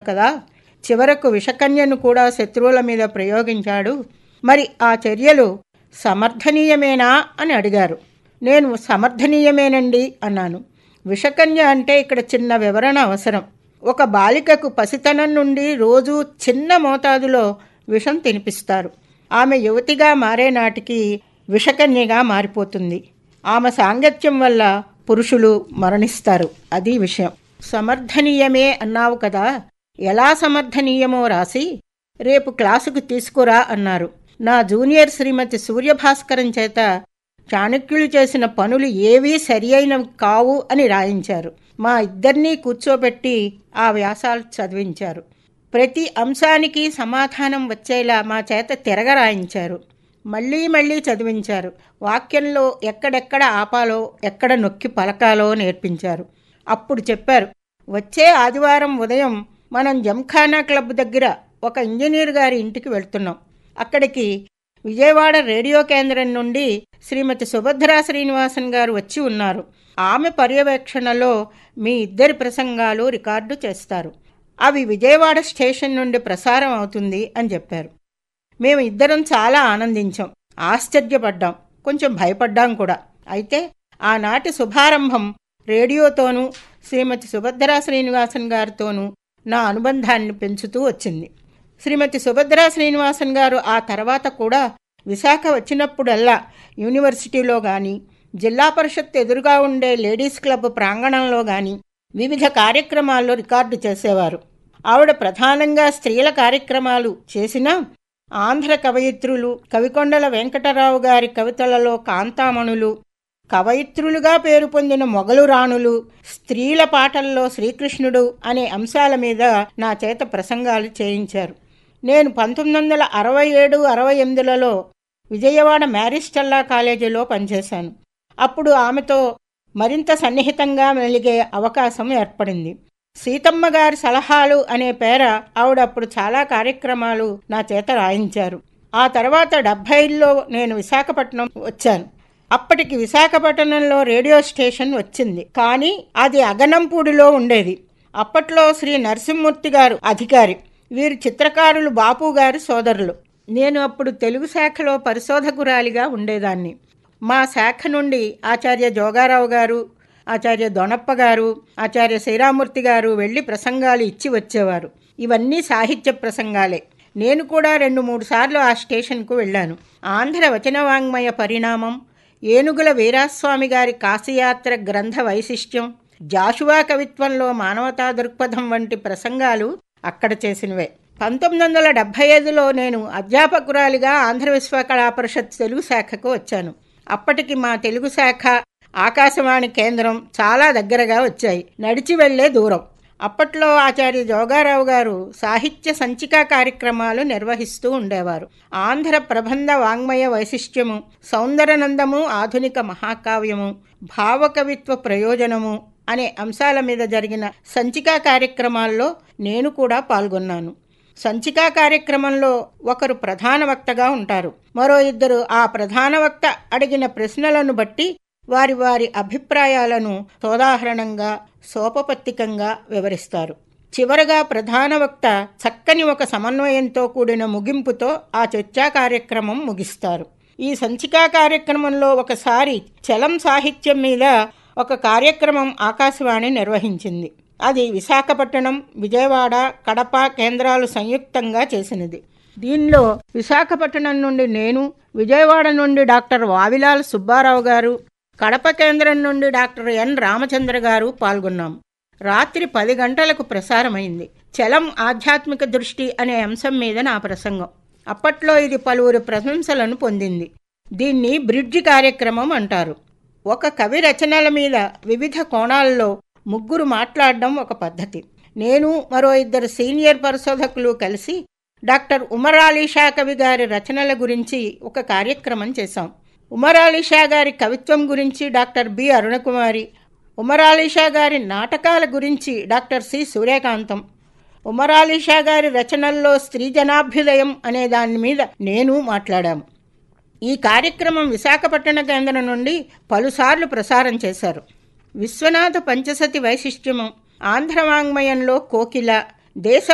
కదా చివరకు విషకన్యను కూడా శత్రువుల మీద ప్రయోగించాడు మరి ఆ చర్యలు సమర్థనీయమేనా అని అడిగారు నేను సమర్థనీయమేనండి అన్నాను విషకన్య అంటే ఇక్కడ చిన్న వివరణ అవసరం ఒక బాలికకు పసితనం నుండి రోజు చిన్న మోతాదులో విషం తినిపిస్తారు ఆమె యువతిగా మారే నాటికి విషకన్యగా మారిపోతుంది ఆమె సాంగత్యం వల్ల పురుషులు మరణిస్తారు అది విషయం సమర్థనీయమే అన్నావు కదా ఎలా సమర్థనీయమో రాసి రేపు క్లాసుకు తీసుకురా అన్నారు నా జూనియర్ శ్రీమతి సూర్యభాస్కరం చేత చాణక్యులు చేసిన పనులు ఏవీ సరి అయినవి కావు అని రాయించారు మా ఇద్దరినీ కూర్చోబెట్టి ఆ వ్యాసాలు చదివించారు ప్రతి అంశానికి సమాధానం వచ్చేలా మా చేత తిరగ రాయించారు మళ్ళీ మళ్ళీ చదివించారు వాక్యంలో ఎక్కడెక్కడ ఆపాలో ఎక్కడ నొక్కి పలకాలో నేర్పించారు అప్పుడు చెప్పారు వచ్చే ఆదివారం ఉదయం మనం జంఖానా క్లబ్ దగ్గర ఒక ఇంజనీర్ గారి ఇంటికి వెళ్తున్నాం అక్కడికి విజయవాడ రేడియో కేంద్రం నుండి శ్రీమతి సుభద్రా శ్రీనివాసన్ గారు వచ్చి ఉన్నారు ఆమె పర్యవేక్షణలో మీ ఇద్దరి ప్రసంగాలు రికార్డు చేస్తారు అవి విజయవాడ స్టేషన్ నుండి ప్రసారం అవుతుంది అని చెప్పారు మేము ఇద్దరం చాలా ఆనందించాం ఆశ్చర్యపడ్డాం కొంచెం భయపడ్డాం కూడా అయితే ఆనాటి శుభారంభం రేడియోతోనూ శ్రీమతి సుభద్రా శ్రీనివాసన్ గారితోనూ నా అనుబంధాన్ని పెంచుతూ వచ్చింది శ్రీమతి సుభద్రా శ్రీనివాసన్ గారు ఆ తర్వాత కూడా విశాఖ వచ్చినప్పుడల్లా యూనివర్సిటీలో కానీ జిల్లా పరిషత్ ఎదురుగా ఉండే లేడీస్ క్లబ్ ప్రాంగణంలో కానీ వివిధ కార్యక్రమాల్లో రికార్డు చేసేవారు ఆవిడ ప్రధానంగా స్త్రీల కార్యక్రమాలు చేసినా ఆంధ్ర కవయిత్రులు కవికొండల వెంకటరావు గారి కవితలలో కాంతామణులు కవయిత్రులుగా పేరు పొందిన మొగలు రాణులు స్త్రీల పాటల్లో శ్రీకృష్ణుడు అనే అంశాల మీద నా చేత ప్రసంగాలు చేయించారు నేను పంతొమ్మిది వందల అరవై ఏడు అరవై ఎనిమిదిలలో విజయవాడ మ్యారిస్టల్లా కాలేజీలో పనిచేశాను అప్పుడు ఆమెతో మరింత సన్నిహితంగా మెలిగే అవకాశం ఏర్పడింది సీతమ్మ గారి సలహాలు అనే పేర ఆవిడ అప్పుడు చాలా కార్యక్రమాలు నా చేత రాయించారు ఆ తర్వాత డెబ్భైల్లో నేను విశాఖపట్నం వచ్చాను అప్పటికి విశాఖపట్నంలో రేడియో స్టేషన్ వచ్చింది కానీ అది అగనంపూడిలో ఉండేది అప్పట్లో శ్రీ నరసింహమూర్తి గారు అధికారి వీరు చిత్రకారులు బాపు గారి సోదరులు నేను అప్పుడు తెలుగు శాఖలో పరిశోధకురాలిగా ఉండేదాన్ని మా శాఖ నుండి ఆచార్య జోగారావు గారు ఆచార్య దొనప్ప గారు ఆచార్య శ్రీరామూర్తి గారు వెళ్ళి ప్రసంగాలు ఇచ్చి వచ్చేవారు ఇవన్నీ సాహిత్య ప్రసంగాలే నేను కూడా రెండు మూడు సార్లు ఆ స్టేషన్కు వెళ్ళాను ఆంధ్ర వచనవాంగ్మయ పరిణామం ఏనుగుల వీరాస్వామి గారి కాశీయాత్ర గ్రంథ వైశిష్ట్యం జాషువా కవిత్వంలో మానవతా దృక్పథం వంటి ప్రసంగాలు అక్కడ చేసినవే పంతొమ్మిది వందల డెబ్భై ఐదులో నేను అధ్యాపకురాలిగా ఆంధ్ర విశ్వకళా పరిషత్ తెలుగు శాఖకు వచ్చాను అప్పటికి మా తెలుగు శాఖ ఆకాశవాణి కేంద్రం చాలా దగ్గరగా వచ్చాయి నడిచి వెళ్లే దూరం అప్పట్లో ఆచార్య జోగారావు గారు సాహిత్య సంచికా కార్యక్రమాలు నిర్వహిస్తూ ఉండేవారు ఆంధ్ర ప్రబంధ వాంగ్మయ వైశిష్ట్యము సౌందరనందము ఆధునిక మహాకావ్యము భావకవిత్వ ప్రయోజనము అనే అంశాల మీద జరిగిన సంచికా కార్యక్రమాల్లో నేను కూడా పాల్గొన్నాను సంచికా కార్యక్రమంలో ఒకరు ప్రధాన వక్తగా ఉంటారు మరో ఇద్దరు ఆ ప్రధాన వక్త అడిగిన ప్రశ్నలను బట్టి వారి వారి అభిప్రాయాలను సోదాహరణంగా సోపపత్తికంగా వివరిస్తారు చివరగా ప్రధాన వక్త చక్కని ఒక సమన్వయంతో కూడిన ముగింపుతో ఆ చర్చా కార్యక్రమం ముగిస్తారు ఈ సంచికా కార్యక్రమంలో ఒకసారి చలం సాహిత్యం మీద ఒక కార్యక్రమం ఆకాశవాణి నిర్వహించింది అది విశాఖపట్నం విజయవాడ కడప కేంద్రాలు సంయుక్తంగా చేసినది దీనిలో విశాఖపట్నం నుండి నేను విజయవాడ నుండి డాక్టర్ వావిలాల్ సుబ్బారావు గారు కడప కేంద్రం నుండి డాక్టర్ ఎన్ రామచంద్ర గారు పాల్గొన్నాం రాత్రి పది గంటలకు ప్రసారమైంది చలం ఆధ్యాత్మిక దృష్టి అనే అంశం మీద నా ప్రసంగం అప్పట్లో ఇది పలువురు ప్రశంసలను పొందింది దీన్ని బ్రిడ్జి కార్యక్రమం అంటారు ఒక కవి రచనల మీద వివిధ కోణాల్లో ముగ్గురు మాట్లాడడం ఒక పద్ధతి నేను మరో ఇద్దరు సీనియర్ పరిశోధకులు కలిసి డాక్టర్ ఉమర్ అలీ షా కవి గారి రచనల గురించి ఒక కార్యక్రమం చేశాం ఉమర్ అలీ షా గారి కవిత్వం గురించి డాక్టర్ బి అరుణకుమారి ఉమర్ అలీ షా గారి నాటకాల గురించి డాక్టర్ సి సూర్యకాంతం ఉమర్ అలీ షా గారి రచనల్లో స్త్రీ జనాభ్యుదయం అనే దాని మీద నేను మాట్లాడాము ఈ కార్యక్రమం విశాఖపట్టణ కేంద్రం నుండి పలుసార్లు ప్రసారం చేశారు విశ్వనాథ పంచసతి వైశిష్ట్యము ఆంధ్ర వాంగ్మయంలో కోకిల దేశ